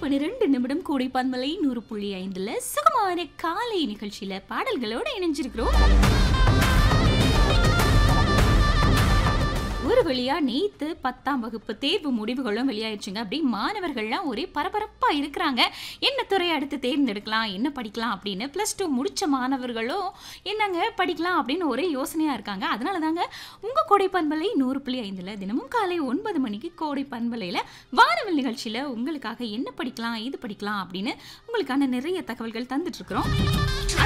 பன்னிரெண்டு நிமிடம் கூடை பன்மலை நூறு புள்ளி ஐந்துல சுகமான காலை நிகழ்ச்சியில பாடல்களோட இணைஞ்சிருக்கிறோம் ஒரு வழியா நேத்து பத்தாம் வகுப்பு தேர்வு முடிவுகளும் வெளியாயிடுச்சுங்க அப்படி மாணவர்கள்லாம் ஒரே பரபரப்பா இருக்கிறாங்க என்ன துறை அடுத்து தேர்ந்தெடுக்கலாம் என்ன படிக்கலாம் அப்படின்னு ப்ளஸ் டூ முடிச்ச மாணவர்களும் என்னங்க படிக்கலாம் அப்படின்னு ஒரே யோசனையா இருக்காங்க அதனால தாங்க உங்க கோடை பண்பலை நூறு புள்ளி ஐந்துல தினமும் காலை ஒன்பது மணிக்கு கோடை பண்பலையில வானவில் நிகழ்ச்சியில உங்களுக்காக என்ன படிக்கலாம் இது படிக்கலாம் அப்படின்னு உங்களுக்கான நிறைய தகவல்கள் தந்துட்டு இருக்கிறோம்